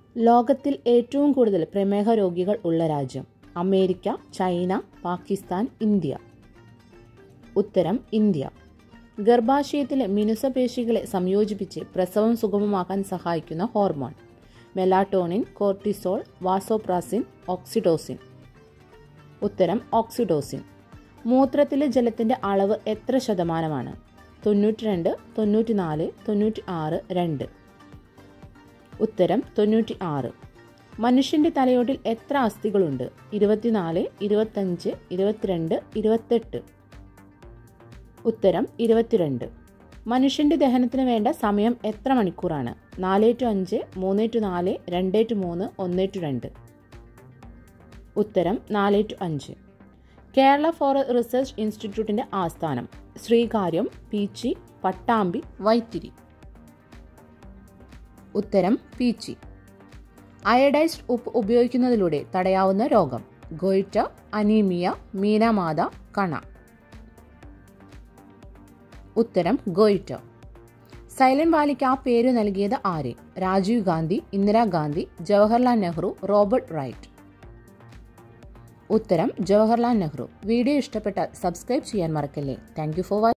ലോകത്തിൽ ഏറ്റവും കൂടുതൽ പ്രമേഹ രോഗികൾ ഉള്ള രാജ്യം അമേരിക്ക ചൈന പാകിസ്ഥാൻ ഇന്ത്യ ഉത്തരം ഇന്ത്യ ഗർഭാശയത്തിലെ മിനുസപേശികളെ സംയോജിപ്പിച്ച് പ്രസവം സുഗമമാക്കാൻ സഹായിക്കുന്ന hormone melatonin cortisol vasopressin oxytocin ഉത്തരം ഓക്സിഡോസിൻ മൂത്രത്തിലെ ജലത്തിന്റെ അളവ് എത്ര ശതമാനമാണ് തൊണ്ണൂറ്റി രണ്ട് തൊണ്ണൂറ്റി നാല് തൊണ്ണൂറ്റി ആറ് രണ്ട് ഉത്തരം തൊണ്ണൂറ്റി ആറ് മനുഷ്യന്റെ തലയോട്ടിൽ എത്ര അസ്ഥികളുണ്ട് ഇരുപത്തിനാല് ഇരുപത്തഞ്ച് ഇരുപത്തിരണ്ട് ഇരുപത്തെട്ട് ഉത്തരം ഇരുപത്തിരണ്ട് മനുഷ്യന്റെ ദഹനത്തിന് വേണ്ട സമയം എത്ര മണിക്കൂറാണ് നാല് ടു അഞ്ച് മൂന്ന് ടു നാല് രണ്ട് ടു മൂന്ന് ഒന്ന് ടു രണ്ട് ഉത്തരം നാല് ടു അഞ്ച് കേരള ഫോറസ്റ്റ് റിസർച്ച് ഇൻസ്റ്റിറ്റ്യൂട്ടിന്റെ ആസ്ഥാനം ശ്രീകാര്യം പീച്ചി പട്ടാമ്പി വൈത്തിരി ഉത്തരം പീച്ചി അയഡൈസ്ഡ് ഉപ്പ് ഉപയോഗിക്കുന്നതിലൂടെ തടയാവുന്ന രോഗം ഗൊയ്റ്റ അനീമിയ മീനമാത കണ ഉത്തരം ഗോയിറ്റ സൈലന്റ് വാലിക്ക് ആ പേര് നൽകിയത് ആര് രാജീവ് ഗാന്ധി ഇന്ദിരാഗാന്ധി ജവഹർലാൽ നെഹ്റു റോബർട്ട് റൈറ്റ് ഉത്തരം ജവഹർലാൽ നെഹ്റു വീഡിയോ ഇഷ്ടപ്പെട്ടാൽ സബ്സ്ക്രൈബ് ചെയ്യാൻ മറക്കല്ലേ താങ്ക് യു ഫോർ വാച്ചിങ്